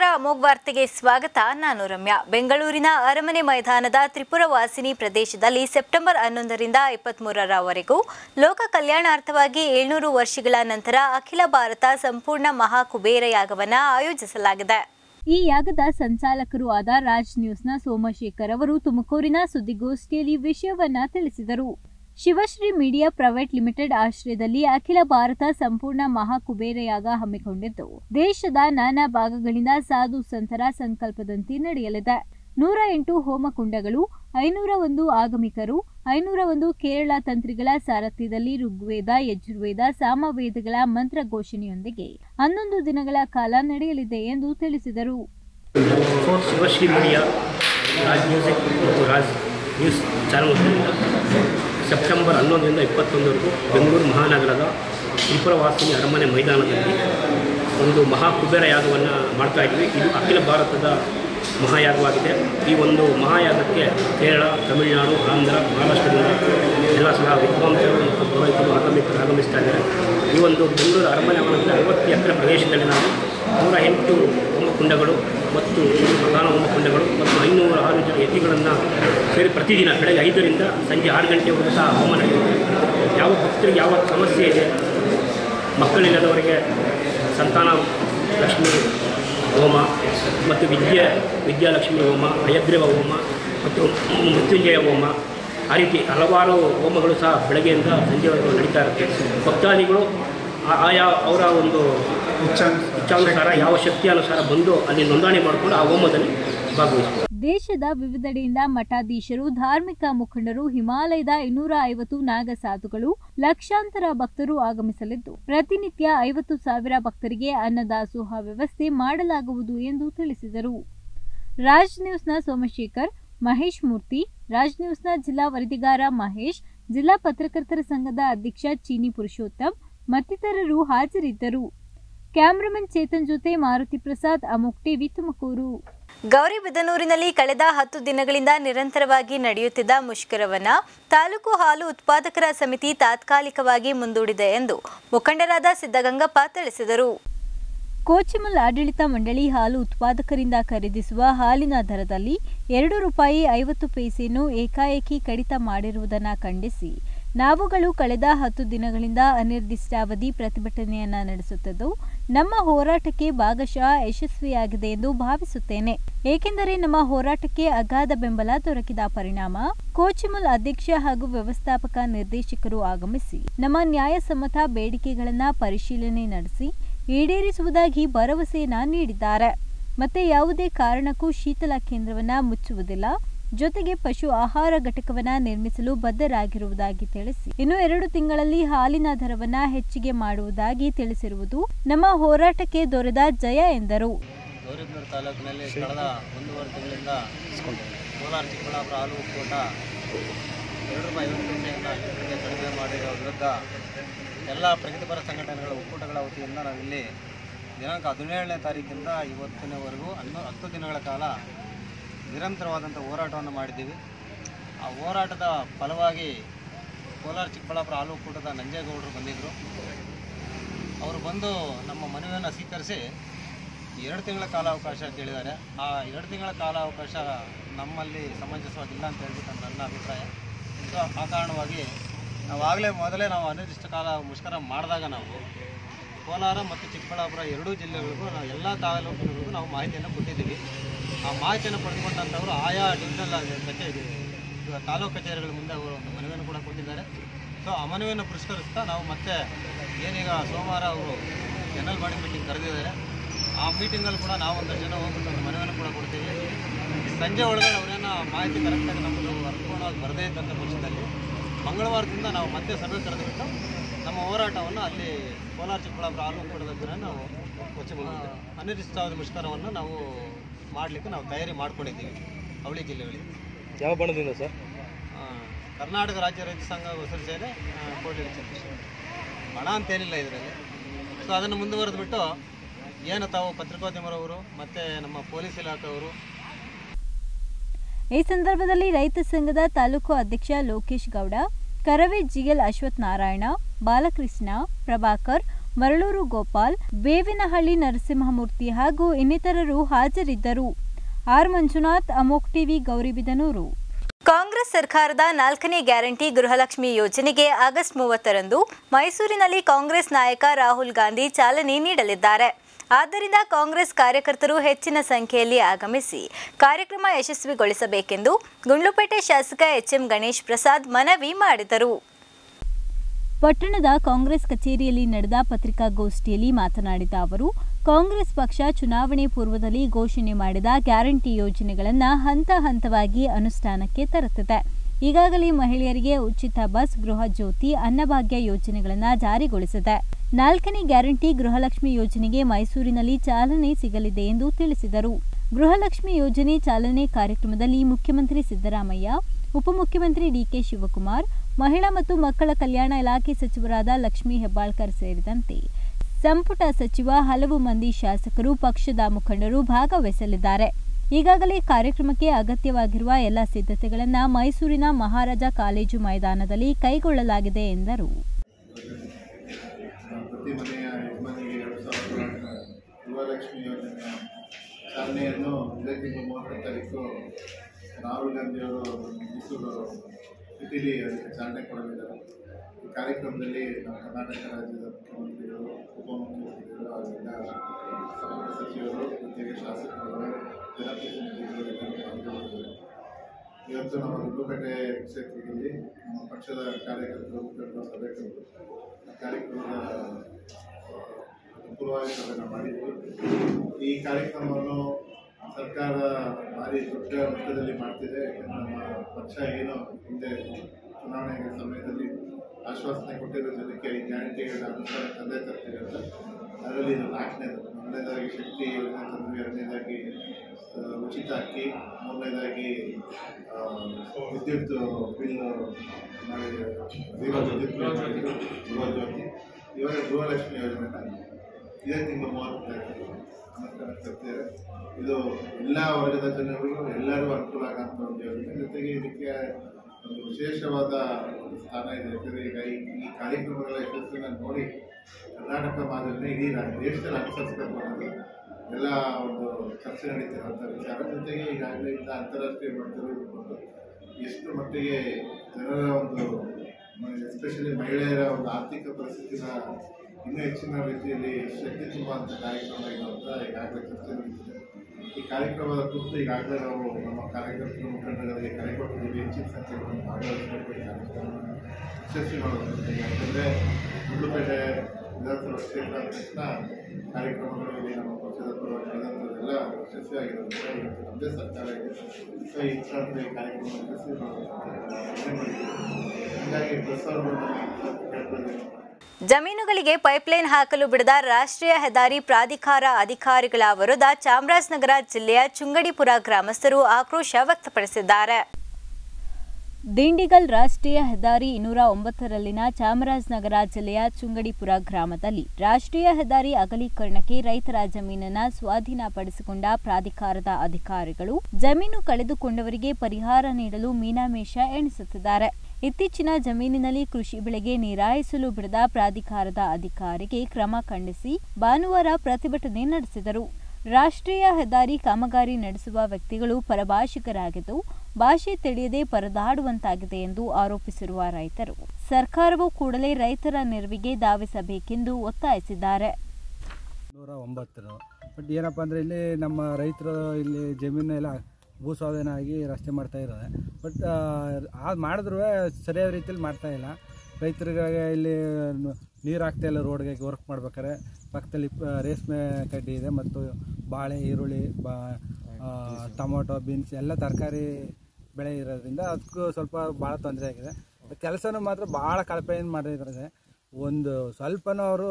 ಅಮೋಘ್ ವಾರ್ತೆಗೆ ಸ್ವಾಗತ ನಾನು ರಮ್ಯಾ ಬೆಂಗಳೂರಿನ ಅರಮನೆ ಮೈದಾನದ ತ್ರಿಪುರ ವಾಸಿನಿ ಪ್ರದೇಶದಲ್ಲಿ ಸೆಪ್ಟೆಂಬರ್ ಹನ್ನೊಂದರಿಂದ ಇಪ್ಪತ್ತ್ಮೂರರವರೆಗೂ ಲೋಕ ಕಲ್ಯಾಣಾರ್ಥವಾಗಿ ಏಳ್ನೂರು ವರ್ಷಗಳ ನಂತರ ಅಖಿಲ ಭಾರತ ಸಂಪೂರ್ಣ ಮಹಾ ಕುಬೇರ ಯಾಗವನ್ನು ಆಯೋಜಿಸಲಾಗಿದೆ ಈ ಯಾಗದ ಸಂಚಾಲಕರು ಆದ ರಾಜ್ ನ್ಯೂಸ್ನ ಸೋಮಶೇಖರ್ ಅವರು ತುಮಕೂರಿನ ಸುದ್ದಿಗೋಷ್ಠಿಯಲ್ಲಿ ವಿಷಯವನ್ನ ತಿಳಿಸಿದರು ಶಿವಶ್ರೀ ಮೀಡಿಯಾ ಪ್ರೈವೇಟ್ ಲಿಮಿಟೆಡ್ ಆಶ್ರಯದಲ್ಲಿ ಅಖಿಲ ಭಾರತ ಸಂಪೂರ್ಣ ಮಹಾ ಕುಬೇರ ಯಾಗ ಹಮ್ಮಿಕೊಂಡಿದ್ದು ದೇಶದ ನಾನಾ ಭಾಗಗಳಿಂದ ಸಾಧು ಸಂತರ ಸಂಕಲ್ಪದಂತೆ ನಡೆಯಲಿದೆ ನೂರ ಎಂಟು ಹೋಮಕುಂಡಗಳು ಐನೂರ ಒಂದು ಆಗಮಿಕರು ಐನೂರ ಒಂದು ಕೇರಳ ತಂತ್ರಿಗಳ ಸಾರಥ್ಯದಲ್ಲಿ ಋಗ್ವೇದ ಯಜುರ್ವೇದ ಸಾಮವೇದಗಳ ಮಂತ್ರ ಘೋಷಣೆಯೊಂದಿಗೆ ಹನ್ನೊಂದು ದಿನಗಳ ಕಾಲ ನಡೆಯಲಿದೆ ಎಂದು ತಿಳಿಸಿದರು ಶಿವಶ್ರೀ ಮೀಡಿಯಾ ರಾಜ್ ಮ್ಯೂಸಿಕ್ ಮತ್ತು ರಾಜ್ ನ್ಯೂಸ್ ಚಾನಲ್ ವತಿಯಿಂದ ಸೆಪ್ಟೆಂಬರ್ ಹನ್ನೊಂದರಿಂದ ಇಪ್ಪತ್ತೊಂದವರೆಗೂ ಬೆಂಗಳೂರು ಮಹಾನಗರದ ತ್ರಿಪುರವಾಸಿನಿ ಅರಮನೆ ಮೈದಾನದಲ್ಲಿ ಒಂದು ಮಹಾ ಕುಬೇರ ಯಾಗವನ್ನು ಮಾಡ್ತಾ ಇದ್ವಿ ಇದು ಅಖಿಲ ಭಾರತದ ಮಹಾಯಾಗವಾಗಿದೆ ಈ ಒಂದು ಮಹಾಯಾಗಕ್ಕೆ ಕೇರಳ ತಮಿಳುನಾಡು ಆಂಧ್ರ ಮಹಾರಾಷ್ಟ್ರದಿಂದ ಎಲ್ಲ ಸಹ ವಿದ್ವಾಂಸರು ಮತ್ತು ಪುರೋಹಿತರು ಆಗಮಿಕರು ಆಗಮಿಸ್ತಾ ಇದ್ದಾರೆ ಈ ಒಂದು ಬೆಂಗಳೂರು ಅರಮನೆ ಆವರಣದಲ್ಲಿ ಅರವತ್ತು ಎಕರೆ ಪ್ರದೇಶದಲ್ಲಿ ನಾವು ನೂರ ಎಂಟು ಹೋಮಕುಂಡಗಳು ಮತ್ತು ಪ್ರಧಾನ ಹೋಮಕುಂಡಗಳು ಮತ್ತು ಐನೂರ ಆರು ಜನ ಯತಿಗಳನ್ನು ಸೇರಿ ಪ್ರತಿದಿನ ಬೆಳಗ್ಗೆ ಐದರಿಂದ ಸಂಜೆ ಆರು ಗಂಟೆವರೆಗೂ ಸಹ ಹೋಮ ನಡೆಯುತ್ತೆ ಯಾವ ಭಕ್ತರಿಗೆ ಯಾವ ಸಮಸ್ಯೆ ಇದೆ ಮಕ್ಕಳಿಲ್ಲದವರಿಗೆ ಸಂತಾನ ಲಕ್ಷ್ಮಿ ಹೋಮ ಮತ್ತು ವಿದ್ಯೆ ವಿದ್ಯಾಲಕ್ಷ್ಮಿ ಹೋಮ ಹಯಗ್ರೀವ ಹೋಮ ಮತ್ತು ಮೃತ್ಯುಂಜಯ ಹೋಮ ಆ ರೀತಿ ಹಲವಾರು ಹೋಮಗಳು ಸಹ ಬೆಳಗ್ಗೆಯಿಂದ ಸಂಜೆವರೆಗೂ ನಡೀತಾ ಇರುತ್ತೆ ಭಕ್ತಾದಿಗಳು ಆ- ಆಯಾ ಅವರ ಒಂದು ಇಚ್ಛಾನುಸಾರ ಯಾವ ಶಕ್ತಿಯಾನುಸಾರ ಬಂದು ಅಲ್ಲಿ ನೋಂದಣಿ ಮಾಡಿಕೊಂಡು ಆ ಹೋಮದಲ್ಲಿ ಭಾಗವಹಿಸ್ತಾರೆ ದೇಶದ ವಿವಿಧೆಡೆಯಿಂದ ಮಠಾಧೀಶರು ಧಾರ್ಮಿಕ ಮುಖಂಡರು ಹಿಮಾಲಯದ ಇನ್ನೂರ ಐವತ್ತು ನಾಗ ಸಾಧುಗಳು ಲಕ್ಷಾಂತರ ಭಕ್ತರು ಆಗಮಿಸಲಿದ್ದು ಪ್ರತಿನಿತ್ಯ ಐವತ್ತು ಸಾವಿರ ಭಕ್ತರಿಗೆ ಅನ್ನದಾಸೋಹ ವ್ಯವಸ್ಥೆ ಮಾಡಲಾಗುವುದು ಎಂದು ತಿಳಿಸಿದರು ರಾಜ್ ನ್ಯೂಸ್ನ ಸೋಮಶೇಖರ್ ಮಹೇಶ್ ಮೂರ್ತಿ ರಾಜ್ ನ್ಯೂಸ್ನ ಜಿಲ್ಲಾ ವರದಿಗಾರ ಮಹೇಶ್ ಜಿಲ್ಲಾ ಪತ್ರಕರ್ತರ ಸಂಘದ ಅಧ್ಯಕ್ಷ ಚೀನಿ ಪುರುಷೋತ್ತಮ್ ಮತ್ತಿತರರು ಹಾಜರಿದ್ದರು ಕ್ಯಾಮ್ರಾಮನ್ ಚೇತನ್ ಜೊತೆ ಮಾರುತಿ ಪ್ರಸಾದ್ ಅಮೋಕ್ ಟಿವಿ ತುಮಕೂರು ಗೌರಿಬಿದನೂರಿನಲ್ಲಿ ಕಳೆದ ಹತ್ತು ದಿನಗಳಿಂದ ನಿರಂತರವಾಗಿ ನಡೆಯುತ್ತಿದ್ದ ಮುಷ್ಕರವನ್ನ ತಾಲೂಕು ಹಾಲು ಉತ್ಪಾದಕರ ಸಮಿತಿ ತಾತ್ಕಾಲಿಕವಾಗಿ ಮುಂದೂಡಿದೆ ಎಂದು ಮುಖಂಡರಾದ ಸಿದ್ದಗಂಗಪ್ಪ ತಿಳಿಸಿದರು ಕೋಚಿಮಲ್ ಆಡಳಿತ ಮಂಡಳಿ ಹಾಲು ಉತ್ಪಾದಕರಿಂದ ಖರೀದಿಸುವ ಹಾಲಿನ ದರದಲ್ಲಿ ಎರಡು ರೂಪಾಯಿ ಐವತ್ತು ಪೈಸೆಯನ್ನು ಏಕಾಏಕಿ ಕಡಿತ ಮಾಡಿರುವುದನ್ನು ಖಂಡಿಸಿ ನಾವುಗಳು ಕಳೆದ ಹತ್ತು ದಿನಗಳಿಂದ ಅನಿರ್ದಿಷ್ಟಾವಧಿ ಪ್ರತಿಭಟನೆಯನ್ನ ನಡೆಸುತ್ತಿದ್ದು ನಮ್ಮ ಹೋರಾಟಕ್ಕೆ ಭಾಗಶಃ ಯಶಸ್ವಿಯಾಗಿದೆ ಎಂದು ಭಾವಿಸುತ್ತೇನೆ ಏಕೆಂದರೆ ನಮ್ಮ ಹೋರಾಟಕ್ಕೆ ಅಗಾಧ ಬೆಂಬಲ ದೊರಕಿದ ಪರಿಣಾಮ ಕೋಚಿಮಲ್ ಅಧ್ಯಕ್ಷ ಹಾಗೂ ವ್ಯವಸ್ಥಾಪಕ ನಿರ್ದೇಶಕರು ಆಗಮಿಸಿ ನಮ್ಮ ನ್ಯಾಯಸಮ್ಮತ ಬೇಡಿಕೆಗಳನ್ನ ಪರಿಶೀಲನೆ ನಡೆಸಿ ಈಡೇರಿಸುವುದಾಗಿ ಭರವಸೆಯನ್ನ ನೀಡಿದ್ದಾರೆ ಮತ್ತೆ ಯಾವುದೇ ಕಾರಣಕ್ಕೂ ಶೀತಲ ಕೇಂದ್ರವನ್ನ ಮುಚ್ಚುವುದಿಲ್ಲ ಜೊತೆಗೆ ಪಶು ಆಹಾರ ಘಟಕವನ್ನ ನಿರ್ಮಿಸಲು ಬದ್ಧರಾಗಿರುವುದಾಗಿ ತಿಳಿಸಿ ಇನ್ನು ಎರಡು ತಿಂಗಳಲ್ಲಿ ಹಾಲಿನ ದರವನ್ನ ಹೆಚ್ಚಿಗೆ ಮಾಡುವುದಾಗಿ ತಿಳಿಸಿರುವುದು ನಮ್ಮ ಹೋರಾಟಕ್ಕೆ ದೊರೆದ ಜಯ ಎಂದರು ಗೌರಿಬಿದನೂರು ತಾಲೂಕಿನಲ್ಲಿ ಕಳೆದ ಒಂದೂವರೆ ತಿಂಗಳಿಂದ ಕೋಲಾರ ಚಿಕ್ಕಬಳ್ಳಾಪುರ ಹಾಲು ಒಕ್ಕೂಟ ಎರಡು ರೂಪಾಯಿ ಐವತ್ತು ಪೈಸೆಯನ್ನು ಲೀಟರ್ಗೆ ಕಡಿಮೆ ಮಾಡಿರೋ ವಿರುದ್ಧ ಎಲ್ಲ ಪ್ರಗತಿಪರ ಸಂಘಟನೆಗಳ ಒಕ್ಕೂಟಗಳ ವತಿಯಿಂದ ನಾವಿಲ್ಲಿ ದಿನಾಂಕ ಹದಿನೇಳನೇ ತಾರೀಕಿಂದ ಇವತ್ತಿನವರೆಗೂ ಹನ್ನೊ ಹತ್ತು ದಿನಗಳ ಕಾಲ ನಿರಂತರವಾದಂಥ ಹೋರಾಟವನ್ನು ಮಾಡಿದ್ದೀವಿ ಆ ಹೋರಾಟದ ಫಲವಾಗಿ ಕೋಲಾರ ಚಿಕ್ಕಬಳ್ಳಾಪುರ ಹಾಲು ಒಕ್ಕೂಟದ ನಂಜೇಗೌಡರು ಬಂದಿದ್ದರು ಅವರು ಬಂದು ನಮ್ಮ ಮನವಿಯನ್ನು ಸ್ವೀಕರಿಸಿ ಎರಡು ತಿಂಗಳ ಕಾಲಾವಕಾಶ ಕೇಳಿದ್ದಾರೆ ಆ ಎರಡು ತಿಂಗಳ ಕಾಲಾವಕಾಶ ನಮ್ಮಲ್ಲಿ ಸಮಂಜಸವಾಗಿಲ್ಲ ಅಂತ ಹೇಳ್ಬಿಟ್ಟು ನನ್ನ ಅಭಿಪ್ರಾಯ ಸೊ ಆ ಕಾರಣವಾಗಿ ನಾವು ಆಗಲೇ ಮೊದಲೇ ನಾವು ಅನಿರ್ದಿಷ್ಟ ಕಾಲ ಮುಷ್ಕರ ಮಾಡಿದಾಗ ನಾವು ಕೋಲಾರ ಮತ್ತು ಚಿಕ್ಕಬಳ್ಳಾಪುರ ಎರಡೂ ಜಿಲ್ಲೆಗಳಿಗೂ ನಾವು ಎಲ್ಲ ತಾಲೂಕುಗಳಿಗೂ ನಾವು ಮಾಹಿತಿಯನ್ನು ಕೊಟ್ಟಿದ್ದೀವಿ ಆ ಮಾಹಿತಿಯನ್ನು ಪಡೆದುಕೊಂಡಂಥವರು ಆಯಾ ಡಿವಿಷನಲ್ ಕಚೇರಿ ಇವಾಗ ತಾಲೂಕು ಕಚೇರಿಗಳ ಮುಂದೆ ಅವರು ಒಂದು ಮನವಿಯನ್ನು ಕೂಡ ಕೊಟ್ಟಿದ್ದಾರೆ ಸೊ ಆ ಮನವಿಯನ್ನು ಪುರಸ್ಕರಿಸ್ತಾ ನಾವು ಮತ್ತೆ ಏನೀಗ ಸೋಮವಾರ ಅವರು ಜನರಲ್ ಬಾಡಿ ಮೀಟಿಂಗ್ ಕರೆದಿದ್ದಾರೆ ಆ ಮೀಟಿಂಗಲ್ಲಿ ಕೂಡ ನಾವು ಒಂದಷ್ಟು ಜನ ಹೋಗ್ಬಿಟ್ಟು ಒಂದು ಮನವಿಯನ್ನು ಕೂಡ ಕೊಡ್ತೀವಿ ಸಂಜೆ ಒಳಗಡೆ ಅವರೇನೋ ಮಾಹಿತಿ ಕರೆಕ್ಟಾಗಿ ನಮ್ಮದು ಅರ್ಥಪೂರ್ಣವಾಗಿ ಬರದೇ ಇದ್ದಂಥ ಪಕ್ಷದಲ್ಲಿ ಮಂಗಳವಾರದಿಂದ ನಾವು ಮತ್ತೆ ಸಭೆ ಕರೆದುಬಿಟ್ಟು ನಮ್ಮ ಹೋರಾಟವನ್ನು ಅಲ್ಲಿ ಕೋಲಾರ ಚಿಕ್ಕಬಳ್ಳಾಪುರ ಹಾಲು ಒಕ್ಕೂಟದ ಹತ್ರ ನಾವು ಆ, ಅನಿರ್ದಿಷ್ಟಾವಧಿ ಮುಷ್ಕರವನ್ನು ನಾವು ಮಾಡಲಿಕ್ಕೆ ನಾವು ತಯಾರಿ ಮಾಡ್ಕೊಂಡಿದ್ದೀವಿ ಅವಳಿ ಜಿಲ್ಲೆಗಳಿಗೆ ಯಾವ ಬಣ್ಣದಿಂದ ಸರ್ ಆ, ಕರ್ನಾಟಕ ರಾಜ್ಯ ರೈತ ಸಂಘ ಹೊಸರು ಸೇನೆ ಕೋಟೆ ಹಣ ಅಂತೇನಿಲ್ಲ ಇದರಲ್ಲಿ ಸೊ ಅದನ್ನು ಮುಂದುವರೆದ್ಬಿಟ್ಟು ಏನು ತಾವು ಪತ್ರಿಕೋದ್ಯಮರವರು ಮತ್ತು ನಮ್ಮ ಪೊಲೀಸ್ ಇಲಾಖೆಯವರು ಈ ಸಂದರ್ಭದಲ್ಲಿ ರೈತ ಸಂಘದ ತಾಲೂಕು ಅಧ್ಯಕ್ಷ ಲೋಕೇಶ್ ಗೌಡ ಕರವೇ ಜಿಎಲ್ ಅಶ್ವಥ್ ನಾರಾಯಣ ಬಾಲಕೃಷ್ಣ ಪ್ರಭಾಕರ್ ಮರಳೂರು ಗೋಪಾಲ್ ಬೇವಿನಹಳ್ಳಿ ನರಸಿಂಹಮೂರ್ತಿ ಹಾಗೂ ಇನ್ನಿತರರು ಹಾಜರಿದ್ದರು ಆರ್ ಮಂಜುನಾಥ್ ಅಮೋಕ್ ಟಿವಿ ಗೌರಿಬಿದನೂರು ಕಾಂಗ್ರೆಸ್ ಸರ್ಕಾರದ ನಾಲ್ಕನೇ ಗ್ಯಾರಂಟಿ ಗೃಹಲಕ್ಷ್ಮಿ ಯೋಜನೆಗೆ ಆಗಸ್ಟ್ ಮೂವತ್ತರಂದು ಮೈಸೂರಿನಲ್ಲಿ ಕಾಂಗ್ರೆಸ್ ನಾಯಕ ರಾಹುಲ್ ಗಾಂಧಿ ಚಾಲನೆ ನೀಡಲಿದ್ದಾರೆ ಆದ್ದರಿಂದ ಕಾಂಗ್ರೆಸ್ ಕಾರ್ಯಕರ್ತರು ಹೆಚ್ಚಿನ ಸಂಖ್ಯೆಯಲ್ಲಿ ಆಗಮಿಸಿ ಕಾರ್ಯಕ್ರಮ ಯಶಸ್ವಿಗೊಳಿಸಬೇಕೆಂದು ಗುಂಡ್ಲುಪೇಟೆ ಶಾಸಕ ಎಚ್ಎಂ ಗಣೇಶ್ ಪ್ರಸಾದ್ ಮನವಿ ಮಾಡಿದರು ಪಟ್ಟಣದ ಕಾಂಗ್ರೆಸ್ ಕಚೇರಿಯಲ್ಲಿ ನಡೆದ ಪತ್ರಿಕಾಗೋಷ್ಠಿಯಲ್ಲಿ ಮಾತನಾಡಿದ ಅವರು ಕಾಂಗ್ರೆಸ್ ಪಕ್ಷ ಚುನಾವಣೆ ಪೂರ್ವದಲ್ಲಿ ಘೋಷಣೆ ಮಾಡಿದ ಗ್ಯಾರಂಟಿ ಯೋಜನೆಗಳನ್ನು ಹಂತ ಹಂತವಾಗಿ ಅನುಷ್ಠಾನಕ್ಕೆ ತರುತ್ತಿದೆ ಈಗಾಗಲೇ ಮಹಿಳೆಯರಿಗೆ ಉಚಿತ ಬಸ್ ಗೃಹ ಜ್ಯೋತಿ ಅನ್ನಭಾಗ್ಯ ಯೋಜನೆಗಳನ್ನು ಜಾರಿಗೊಳಿಸಿದೆ ನಾಲ್ಕನೇ ಗ್ಯಾರಂಟಿ ಗೃಹಲಕ್ಷ್ಮಿ ಯೋಜನೆಗೆ ಮೈಸೂರಿನಲ್ಲಿ ಚಾಲನೆ ಸಿಗಲಿದೆ ಎಂದು ತಿಳಿಸಿದರು ಗೃಹಲಕ್ಷ್ಮಿ ಯೋಜನೆ ಚಾಲನೆ ಕಾರ್ಯಕ್ರಮದಲ್ಲಿ ಮುಖ್ಯಮಂತ್ರಿ ಸಿದ್ದರಾಮಯ್ಯ ಉಪಮುಖ್ಯಮಂತ್ರಿ ಡಿಕೆ ಶಿವಕುಮಾರ್ ಮಹಿಳಾ ಮತ್ತು ಮಕ್ಕಳ ಕಲ್ಯಾಣ ಇಲಾಖೆ ಸಚಿವರಾದ ಲಕ್ಷ್ಮೀ ಹೆಬ್ಬಾಳ್ಕರ್ ಸೇರಿದಂತೆ ಸಂಪುಟ ಸಚಿವ ಹಲವು ಮಂದಿ ಶಾಸಕರು ಪಕ್ಷದ ಮುಖಂಡರು ಭಾಗವಹಿಸಲಿದ್ದಾರೆ ಈಗಾಗಲೇ ಕಾರ್ಯಕ್ರಮಕ್ಕೆ ಅಗತ್ಯವಾಗಿರುವ ಎಲ್ಲ ಸಿದ್ಧತೆಗಳನ್ನು ಮೈಸೂರಿನ ಮಹಾರಾಜ ಕಾಲೇಜು ಮೈದಾನದಲ್ಲಿ ಕೈಗೊಳ್ಳಲಾಗಿದೆ ಎಂದರು ಪ್ರತಿ ಮನೆಯ ಯಜಮಾನಿಗೆ ಎರಡು ಸಾವಿರ ಗೃಹಲಕ್ಷ್ಮಿ ಯೋಜನೆಯ ಚಾಲನೆಯನ್ನು ಇದೇ ತಿಂಗಳು ಮೂವತ್ತನೇ ತಾರೀಕು ರಾಹುಲ್ ಗಾಂಧಿಯವರು ಮೈಸೂರು ಸಿಟಿಲಿ ಅದಕ್ಕೆ ಚಾಲನೆ ಕೊಡಲಿದ್ದಾರೆ ಈ ಕಾರ್ಯಕ್ರಮದಲ್ಲಿ ನಮ್ಮ ಕರ್ನಾಟಕ ರಾಜ್ಯದ ಮುಖ್ಯಮಂತ್ರಿಗಳು ಉಪಮುಖ್ಯಮಂತ್ರಿಗಳು ಅದರಿಂದ ಸಂಪುಟ ಸಚಿವರು ಜೊತೆಗೆ ಶಾಸಕರು ಜನಪ್ರತಿನಿಧಿಗಳು ಎಲ್ಲರೂ ಪಾಲ್ಗೊಳ್ಳುತ್ತಾರೆ ಇವತ್ತು ನಮ್ಮ ಗುಂಡ್ಲುಪೇಟೆ ಕ್ಷೇತ್ರದಲ್ಲಿ ನಮ್ಮ ಪಕ್ಷದ ಕಾರ್ಯಕರ್ತರು ಮುಖಂಡರು ಸಭೆ ಕರೆದು ಆ ಕಾರ್ಯಕ್ರಮದ ಪೂರ್ವವಾಗಿ ಸಭೆಯನ್ನು ಮಾಡಿದ್ವಿ ಈ ಕಾರ್ಯಕ್ರಮವನ್ನು ಸರ್ಕಾರ ಭಾರಿ ದೊಡ್ಡ ಮಟ್ಟದಲ್ಲಿ ಮಾಡ್ತಿದೆ ಯಾಕಂದ್ರೆ ನಮ್ಮ ಪಕ್ಷ ಏನು ಹಿಂದೆ ಚುನಾವಣೆಯ ಸಮಯದಲ್ಲಿ ಆಶ್ವಾಸನೆ ಕೊಟ್ಟಿರೋ ಜನಕ್ಕೆ ಈ ಗ್ಯಾರಂಟಿಗಳ ಅನುಸಾರ ತಂದೆ ತರ್ತೀವಿ ಅಂತ ಅದರಲ್ಲಿ ಇದು ನಾಲ್ಕನೇದು ಮೊದಲನೇದಾಗಿ ಶಕ್ತಿ ಯೋಜನೆ ತಂದ್ವಿ ಎರಡನೇದಾಗಿ ಆ, ಉಚಿತ ಅಕ್ಕಿ ಮೂರನೇದಾಗಿ ಆ, ವಿದ್ಯುತ್ ಬಿಲ್ ಮಾಡಿ ಜೀರೋ ವಿದ್ಯುತ್ ಬಿಲ್ ಮಾಡಿದ್ರು ಗೃಹ ಜ್ಯೋತಿ ಇವಾಗ ಗೃಹಲಕ್ಷ್ಮಿ ಯೋಜನೆ ಇದೇ ತಿಂಗಳು ಮೂವತ್ತು ಅನುಷ್ಠಾನ ತರ್ತಿದ್ದಾರೆ ಇದು ಎಲ್ಲ ವರ್ಗದ ಜನರಿಗೂ ಎಲ್ಲರಿಗೂ ಅನುಕೂಲ ಆಗೋಂಥ ಒಂದು ಯೋಜನೆ ಜೊತೆಗೆ ಇದಕ್ಕೆ ಒಂದು ವಿಶೇಷವಾದ ಒಂದು ಸ್ಥಾನ ಇದೆ ಯಾಕಂದರೆ ಈಗ ಈ ಈ ಕಾರ್ಯಕ್ರಮಗಳ ಯಶಸ್ಸನ್ನು ನೋಡಿ ಕರ್ನಾಟಕ ಮಾದರಿನೇ ಇಡೀ ರಾ- ದೇಶದಲ್ಲಿ ಅನುಸರಿಸಬೇಕು ಅನ್ನೋದು ಎಲ್ಲ ಒಂದು ಚರ್ಚೆ ನಡೀತಿರೋಂಥ ವಿಚಾರ ಜೊತೆಗೆ ಈಗಾಗಲೇ ಇಂಥ ಅಂತಾರಾಷ್ಟ್ರೀಯ ಮಟ್ಟದಲ್ಲಿ ಇಟ್ಕೊಂಡು ಎಷ್ಟು ಮಟ್ಟಿಗೆ ಜನರ ಒಂದು ಎಸ್ಪೆಷಲಿ ಮಹಿಳೆಯರ ಒಂದು ಆರ್ಥಿಕ ಪರಿಸ್ಥಿತಿನ ಇನ್ನೂ ಹೆಚ್ಚಿನ ರೀತಿಯಲ್ಲಿ ಶಕ್ತಿ ತುಂಬುವಂಥ ಕಾರ್ಯಕ್ರಮ ಇದು ಅಂತ ಈಗಾಗಲೇ ಚರ್ಚೆ ನಡೀತಿದೆ ಈ ಕಾರ್ಯಕ್ರಮದ ಕುರಿತು ಈಗಾಗಲೇ ನಾವು ನಮ್ಮ ಕಾರ್ಯಕರ್ತರು ಮುಖಂಡರಿಗೆ ಕರೆ ಕೊಟ್ಟಿದ್ದೀವಿ ಹೆಚ್ಚಿನ ಸಂಖ್ಯೆಯಲ್ಲಿ ಭಾಗವಹಿಸಬೇಕು ಈ ಕಾರ್ಯಕ್ರಮವನ್ನು ಯಶಸ್ವಿ ಮಾಡೋದು ಯಾಕಂದರೆ ಗುಂಡ್ಲುಪೇಟೆ ವಿಧಾನಸಭಾ ಕ್ಷೇತ್ರ ಅಂದ ತಕ್ಷಣ ಕಾರ್ಯಕ್ರಮಗಳು ಇಲ್ಲಿ ನಮ್ಮ ಪಕ್ಷದ ಪರವಾಗಿ ನಡೆದಂಥದ್ದೆಲ್ಲ ಯಶಸ್ವಿಯಾಗಿರೋದ್ರಿಂದ ಇವತ್ತು ನಮ್ಮದೇ ಸರ್ಕಾರ ಇದೆ ಸೊ ಈ ಮುಖಾಂತರ ಈ ಕಾರ್ಯಕ್ರಮ ಯಶಸ್ವಿ ಮಾಡೋದು ಹಾಗಾಗಿ ಪ್ರೆಸ್ ಅವರು ಕೇಳ್ತಾರೆ ಜಮೀನುಗಳಿಗೆ ಪೈಪ್ಲೈನ್ ಹಾಕಲು ಬಿಡದ ರಾಷ್ಟ್ರೀಯ ಹೆದ್ದಾರಿ ಪ್ರಾಧಿಕಾರ ಅಧಿಕಾರಿಗಳ ವಿರುದ್ಧ ಚಾಮರಾಜನಗರ ಜಿಲ್ಲೆಯ ಚುಂಗಡಿಪುರ ಗ್ರಾಮಸ್ಥರು ಆಕ್ರೋಶ ವ್ಯಕ್ತಪಡಿಸಿದ್ದಾರೆ ದಿಂಡಿಗಲ್ ರಾಷ್ಟ್ರೀಯ ಹೆದ್ದಾರಿ ಇನ್ನೂರ ಒಂಬತ್ತರಲ್ಲಿನ ಚಾಮರಾಜನಗರ ಜಿಲ್ಲೆಯ ಚುಂಗಡಿಪುರ ಗ್ರಾಮದಲ್ಲಿ ರಾಷ್ಟ್ರೀಯ ಹೆದ್ದಾರಿ ಅಗಲೀಕರಣಕ್ಕೆ ರೈತರ ಜಮೀನನ್ನ ಸ್ವಾಧೀನಪಡಿಸಿಕೊಂಡ ಪ್ರಾಧಿಕಾರದ ಅಧಿಕಾರಿಗಳು ಜಮೀನು ಕಳೆದುಕೊಂಡವರಿಗೆ ಪರಿಹಾರ ನೀಡಲು ಮೀನಾಮೇಷ ಎಣಿಸುತ್ತಿದ್ದಾರೆ ಇತ್ತೀಚಿನ ಜಮೀನಿನಲ್ಲಿ ಕೃಷಿ ಬೆಳೆಗೆ ನೀರಾಯಿಸಲು ಬಿಡದ ಪ್ರಾಧಿಕಾರದ ಅಧಿಕಾರಿಗೆ ಕ್ರಮ ಖಂಡಿಸಿ ಭಾನುವಾರ ಪ್ರತಿಭಟನೆ ನಡೆಸಿದರು ರಾಷ್ಟ್ರೀಯ ಹೆದ್ದಾರಿ ಕಾಮಗಾರಿ ನಡೆಸುವ ವ್ಯಕ್ತಿಗಳು ಪರಭಾಷಿಕರಾಗಿದ್ದು ಭಾಷೆ ತಿಳಿಯದೆ ಪರದಾಡುವಂತಾಗಿದೆ ಎಂದು ಆರೋಪಿಸಿರುವ ರೈತರು ಸರ್ಕಾರವು ಕೂಡಲೇ ರೈತರ ನೆರವಿಗೆ ಧಾವಿಸಬೇಕೆಂದು ಒತ್ತಾಯಿಸಿದ್ದಾರೆ ನೂರ ಒಂಬತ್ತರು ಬಟ್ ಏನಪ್ಪ ಅಂದರೆ ಇಲ್ಲಿ ನಮ್ಮ ರೈತರು ಇಲ್ಲಿ ಜಮೀನೆಲ್ಲ ಭೂ ಸ್ವಾಧೀನ ಆಗಿ ರಸ್ತೆ ಮಾಡ್ತಾ ಇದ್ದಾರೆ ಬಟ್ ಅದು ಮಾಡಿದ್ರು ಸರಿಯಾದ ರೀತಿಯಲ್ಲಿ ಮಾಡ್ತಾ ಇಲ್ಲ ರೈತರಿಗೆ ಇಲ್ಲಿ ನೀರು ಹಾಕ್ತಾ ಇಲ್ಲ ರೋಡ್ಗೆ ವರ್ಕ್ ಮಾಡ್ಬೇಕಾದ್ರೆ ಪಕ್ಕದಲ್ಲಿ ಪ- ರೇಷ್ಮೆ ಕಡ್ಡಿ ಇದೆ ಮತ್ತು ಬಾಳೆ ಈರುಳ್ಳಿ ಬಾ ಆ, ಟೊಮೊಟೊ ಬೀನ್ಸ್ ಎಲ್ಲ ತರಕಾರಿ ಬೆಳೆ ಇರೋದ್ರಿಂದ ಅದಕ್ಕೂ ಸ್ವಲ್ಪ ಭಾಳ ತೊಂದರೆ ಆಗಿದೆ ಕೆಲಸನೂ ಮಾತ್ರ ಭಾಳ ಕಳಪೆಯಿಂದ ಮಾಡಿದ್ದಾರೆ ಒಂದು ಸ್ವಲ್ಪನೂ ಅವರು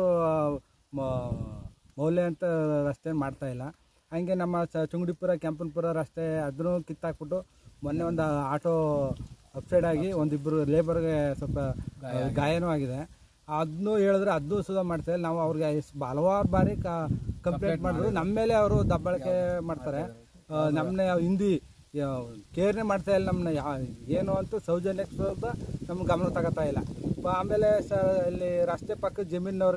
ಮೌಲ್ಯ ಅಂತ ರಸ್ತೆ ಮಾಡ್ತಾ ಇಲ್ಲ ಹಂಗೆ ನಮ್ಮ ಚ ಚುಂಗಡಿಪುರ ಕೆಂಪನಪುರ ರಸ್ತೆ ಅದನ್ನು ಕಿತ್ತಾಕ್ಬಿಟ್ಟು ಮೊನ್ನೆ ಒಂದು ಆಟೋ ಅಪ್ಸೈಡ್ ಆಗಿ ಒಂದಿಬ್ಬರು ಲೇಬರ್ಗೆ ಸ್ವಲ್ಪ ಗಾಯನೂ ಆಗಿದೆ ಅದನ್ನು ಹೇಳಿದ್ರೆ ಅದನ್ನೂ ಸುಧಾ ಮಾಡ್ತಾ ಇಲ್ಲ ನಾವು ಅವ್ರಿಗೆ ಎಷ್ಟ್ ಹಲವಾರು ಬಾರಿ ಕಂಪ್ಲೇಂಟ್ ಮಾಡಿದ್ರು ನಮ್ಮ ಮೇಲೆ ಅವರು ದಬ್ಬಾಳಿಕೆ ಮಾಡ್ತಾರೆ ಆ, ನಮ್ಮನ್ನ ಹಿಂದಿ ಕೇರ್ನೇ ಮಾಡ್ತಾ ಇಲ್ಲ ನಮ್ಮನ್ನ ಯಾ ಏನು ಅಂತ ಸೌಜನ್ಯಕ್ಕೆ ಸ್ವಲ್ಪ ನಮ್ಗೆ ಗಮನ ತಗೋತಾ ಇಲ್ಲ ಪ- ಆಮೇಲೆ ಸ ಇಲ್ಲಿ ರಸ್ತೆ ಪಕ್ಕದ ಜಮೀನವ್ರಿಗೆ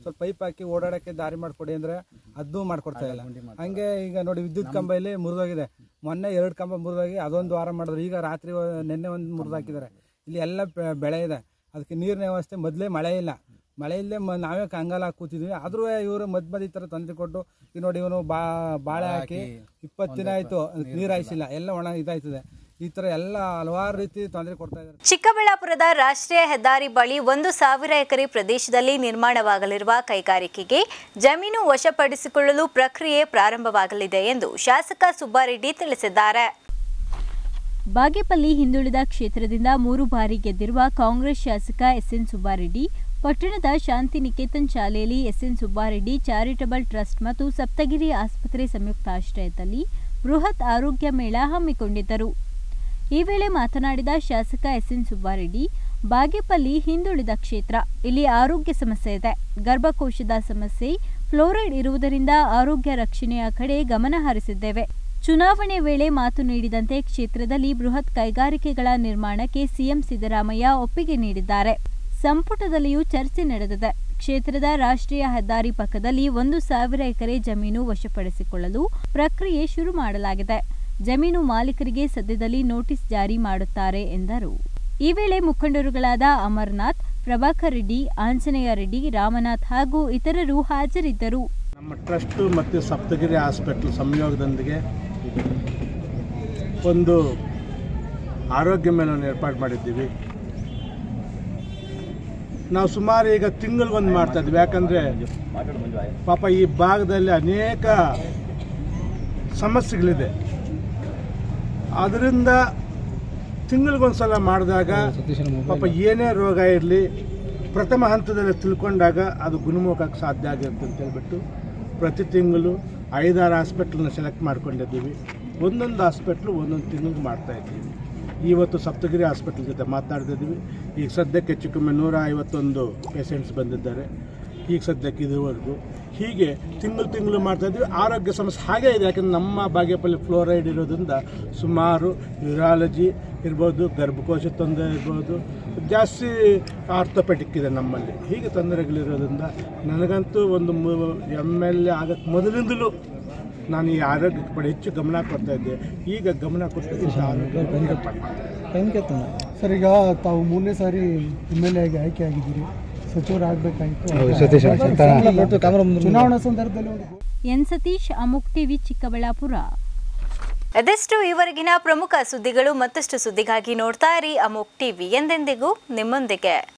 ಸ್ವಲ್ಪ ಪೈಪ್ ಹಾಕಿ ಓಡಾಡಕ್ಕೆ ದಾರಿ ಮಾಡ್ಕೊಡಿ ಅಂದ್ರೆ ಅದನ್ನೂ ಮಾಡ್ಕೊಡ್ತಾ ಇಲ್ಲ ಹಂಗೆ ಈಗ ನೋಡಿ ವಿದ್ಯುತ್ ಕಂಬ ಇಲ್ಲಿ ಮುರಿದೋಗಿದೆ ಮೊನ್ನೆ ಎರಡು ಕಂಬ ಮುರಿದೋಗಿ ಅದೊಂದು ವಾರ ಮಾಡಿದ್ರು ಈಗ ರಾತ್ರಿ ಒ- ನಿನ್ನೆ ಒಂದು ಮುರಿದು ಹಾಕಿದ್ದಾರೆ ಇಲ್ಲಿ ಎಲ್ಲ ಬೆ- ಬೆಳೆ ಇದೆ ಅದಕ್ಕೆ ನೀರಿನ ವ್ಯವಸ್ಥೆ ಮೊದಲೇ ಮಳೆ ಇಲ್ಲ ಮಳೆ ಇಲ್ಲದೆ ಮ- ನಾವೇ ಕಂಗಾಲ ಹಾಕಿ ಕೂತಿದ್ವಿ ಆದ್ರೂ ಇವರು ಮದ್ ಮದ್ ಈ ಥರ ತೊಂದರೆ ಕೊಟ್ಟು ಈಗ ನೋಡಿ ಇವನು ಬಾ ಬಾಳೆ ಹಾಕಿ ಇಪ್ಪತ್ತು ದಿನ ಆಯ್ತು ನೀರು ಹಾಯಿಸಿಲ್ಲ ಎಲ್ಲ ಒಣ ಇದಾಯ್ತದೆ ಈ ಥರ ಎಲ್ಲ ಹಲವಾರು ರೀತಿ ತೊಂದರೆ ಕೊಡ್ತಾ ಇದ್ದಾರೆ ಚಿಕ್ಕಬಳ್ಳಾಪುರದ ರಾಷ್ಟ್ರೀಯ ಹೆದ್ದಾರಿ ಬಳಿ ಒಂದು ಸಾವಿರ ಎಕರೆ ಪ್ರದೇಶದಲ್ಲಿ ನಿರ್ಮಾಣವಾಗಲಿರುವ ಕೈಗಾರಿಕೆಗೆ ಜಮೀನು ವಶಪಡಿಸಿಕೊಳ್ಳಲು ಪ್ರಕ್ರಿಯೆ ಪ್ರಾರಂಭವಾಗಲಿದೆ ಎಂದು ಶಾಸಕ ಸುಬ್ಬಾರೆಡ್ಡಿ ತಿಳಿಸಿದ್ದಾರೆ ಬಾಗೇಪಲ್ಲಿ ಹಿಂದುಳಿದ ಕ್ಷೇತ್ರದಿಂದ ಮೂರು ಬಾರಿ ಗೆದ್ದಿರುವ ಕಾಂಗ್ರೆಸ್ ಶಾಸಕ ಎಸ್ಎನ್ ಸುಬ್ಬಾರೆಡ್ಡಿ ಪಟ್ಟಣದ ಶಾಂತಿ ನಿಕೇತನ್ ಶಾಲೆಯಲ್ಲಿ ಎಸ್ಎನ್ ಸುಬ್ಬಾರೆಡ್ಡಿ ಚಾರಿಟಬಲ್ ಟ್ರಸ್ಟ್ ಮತ್ತು ಸಪ್ತಗಿರಿ ಆಸ್ಪತ್ರೆ ಸಂಯುಕ್ತಾಶ್ರಯದಲ್ಲಿ ಬೃಹತ್ ಆರೋಗ್ಯ ಮೇಳ ಹಮ್ಮಿಕೊಂಡಿದ್ದರು ಈ ವೇಳೆ ಮಾತನಾಡಿದ ಶಾಸಕ ಎಸ್ಎನ್ ಸುಬ್ಬಾರೆಡ್ಡಿ ಬಾಗೇಪಲ್ಲಿ ಹಿಂದುಳಿದ ಕ್ಷೇತ್ರ ಇಲ್ಲಿ ಆರೋಗ್ಯ ಸಮಸ್ಯೆ ಇದೆ ಗರ್ಭಕೋಶದ ಸಮಸ್ಯೆ ಫ್ಲೋರೈಡ್ ಇರುವುದರಿಂದ ಆರೋಗ್ಯ ರಕ್ಷಣೆಯ ಕಡೆ ಗಮನ ಹರಿಸಿದ್ದೇವೆ ಚುನಾವಣೆ ವೇಳೆ ಮಾತು ನೀಡಿದಂತೆ ಕ್ಷೇತ್ರದಲ್ಲಿ ಬೃಹತ್ ಕೈಗಾರಿಕೆಗಳ ನಿರ್ಮಾಣಕ್ಕೆ ಸಿಎಂ ಸಿದ್ದರಾಮಯ್ಯ ಒಪ್ಪಿಗೆ ನೀಡಿದ್ದಾರೆ ಸಂಪುಟದಲ್ಲಿಯೂ ಚರ್ಚೆ ನಡೆದಿದೆ ಕ್ಷೇತ್ರದ ರಾಷ್ಟ್ರೀಯ ಹೆದ್ದಾರಿ ಪಕ್ಕದಲ್ಲಿ ಒಂದು ಸಾವಿರ ಎಕರೆ ಜಮೀನು ವಶಪಡಿಸಿಕೊಳ್ಳಲು ಪ್ರಕ್ರಿಯೆ ಶುರು ಮಾಡಲಾಗಿದೆ ಜಮೀನು ಮಾಲೀಕರಿಗೆ ಸದ್ಯದಲ್ಲಿ ನೋಟಿಸ್ ಜಾರಿ ಮಾಡುತ್ತಾರೆ ಎಂದರು ಈ ವೇಳೆ ಮುಖಂಡರುಗಳಾದ ಅಮರ್ನಾಥ್ ಪ್ರಭಾಕರ್ ರೆಡ್ಡಿ ಆಂಜನೇಯ ರೆಡ್ಡಿ ರಾಮನಾಥ್ ಹಾಗೂ ಇತರರು ಹಾಜರಿದ್ದರು ನಮ್ಮ ಟ್ರಸ್ಟು ಮತ್ತು ಸಪ್ತಗಿರಿ ಹಾಸ್ಪಿಟ್ಲ್ ಸಂಯೋಗದೊಂದಿಗೆ ಒಂದು ಆರೋಗ್ಯ ಮೇಳವನ್ನು ಏರ್ಪಾಡು ಮಾಡಿದ್ದೀವಿ ನಾವು ಸುಮಾರು ಈಗ ತಿಂಗಳಿಗೊಂದು ಮಾಡ್ತಾ ಇದ್ವಿ ಯಾಕಂದರೆ ಪಾಪ ಈ ಭಾಗದಲ್ಲಿ ಅನೇಕ ಸಮಸ್ಯೆಗಳಿದೆ ಅದರಿಂದ ತಿಂಗಳಿಗೊಂದು ಸಲ ಮಾಡಿದಾಗ ಪಾಪ ಏನೇ ರೋಗ ಇರಲಿ ಪ್ರಥಮ ಹಂತದಲ್ಲಿ ತಿಳ್ಕೊಂಡಾಗ ಅದು ಗುಣಮುಖಕ್ಕೆ ಸಾಧ್ಯ ಆಗಿರುತ್ತೆ ಅಂತ ಹೇಳ್ಬಿಟ್ಟು ಪ್ರತಿ ತಿಂಗಳು ಐದಾರು ಹಾಸ್ಪಿಟ್ಲನ್ನ ಸೆಲೆಕ್ಟ್ ಮಾಡ್ಕೊಂಡಿದ್ದೀವಿ ಒಂದೊಂದು ಹಾಸ್ಪಿಟ್ಲು ಒಂದೊಂದು ತಿಂಗಳಿಗೆ ಮಾಡ್ತಾ ಇದ್ದೀವಿ ಇವತ್ತು ಸಪ್ತಗಿರಿ ಹಾಸ್ಪಿಟ್ಲ್ ಜೊತೆ ಮಾತನಾಡ್ತಿದ್ದೀವಿ ಈಗ ಸದ್ಯಕ್ಕೆ ಹೆಚ್ಚು ಕಮ್ಮಿ ನೂರ ಐವತ್ತೊಂದು ಪೇಷಂಟ್ಸ್ ಬಂದಿದ್ದಾರೆ ಈಗ ಸದ್ಯಕ್ಕೆ ಇದುವರೆಗೂ ಹೀಗೆ ತಿಂಗಳು ತಿಂಗಳು ಮಾಡ್ತಾ ಇದ್ವಿ ಆರೋಗ್ಯ ಸಮಸ್ಯೆ ಹಾಗೇ ಇದೆ ಯಾಕಂದ್ರೆ ನಮ್ಮ ಬಾಗೇಪಲ್ಲಿ ಫ್ಲೋರೈಡ್ ಇರೋದ್ರಿಂದ ಸುಮಾರು ಯೂರಾಲಜಿ ಇರ್ಬೋದು ಗರ್ಭಕೋಶ ತೊಂದರೆ ಇರ್ಬೋದು ಜಾಸ್ತಿ ಆರ್ಥೋಪೆಟಿಕ್ ಇದೆ ನಮ್ಮಲ್ಲಿ ಹೀಗೆ ತೊಂದರೆಗಳಿರೋದ್ರಿಂದ ನನಗಂತೂ ಒಂದು ಎಮ್ ಎಲ್ ಎ ಆಗೋಕ್ಕೆ ಮೊದಲಿಂದಲೂ ನಾನು ಈ ಆರೋಗ್ಯಕ್ಕೆ ಕಡೆ ಹೆಚ್ಚು ಗಮನ ಕೊಡ್ತಾ ಇದ್ದೆ ಈಗ ಗಮನ ಕೊಟ್ಟು ಈ ಆರೋಗ್ಯ ಏರ್ಪಾಡು ಮಾಡಿದೆ. ಸರ್ ಈಗ ತಾವು ಮೂರನೇ ಸಾರಿ ಎಮ್ ಎಲ್ ಎಗೆ ಆಯ್ಕೆ ಆಗಿದ್ದೀರಿ ಸಚಿವರಾಗಬೇಕಾಗಿತ್ತು ಚುನಾವಣಾ ಸಂದರ್ಭದಲ್ಲಿ ಒಂದು ಎನ್ ಸತೀಶ್ ಅಮುಕ್ ಟಿವಿ ಚಿಕ್ಕಬಳ್ಳಾಪುರ ಅದೆಷ್ಟು ಈವರೆಗಿನ ಪ್ರಮುಖ ಸುದ್ದಿಗಳು ಮತ್ತಷ್ಟು ಸುದ್ದಿಗಾಗಿ ನೋಡ್ತಾ ಇರಿ ಅಮೋಕ್ ಟಿವಿ ಎಂದೆಂದಿಗೂ ನಿಮ್ಮೊಂದಿಗೆ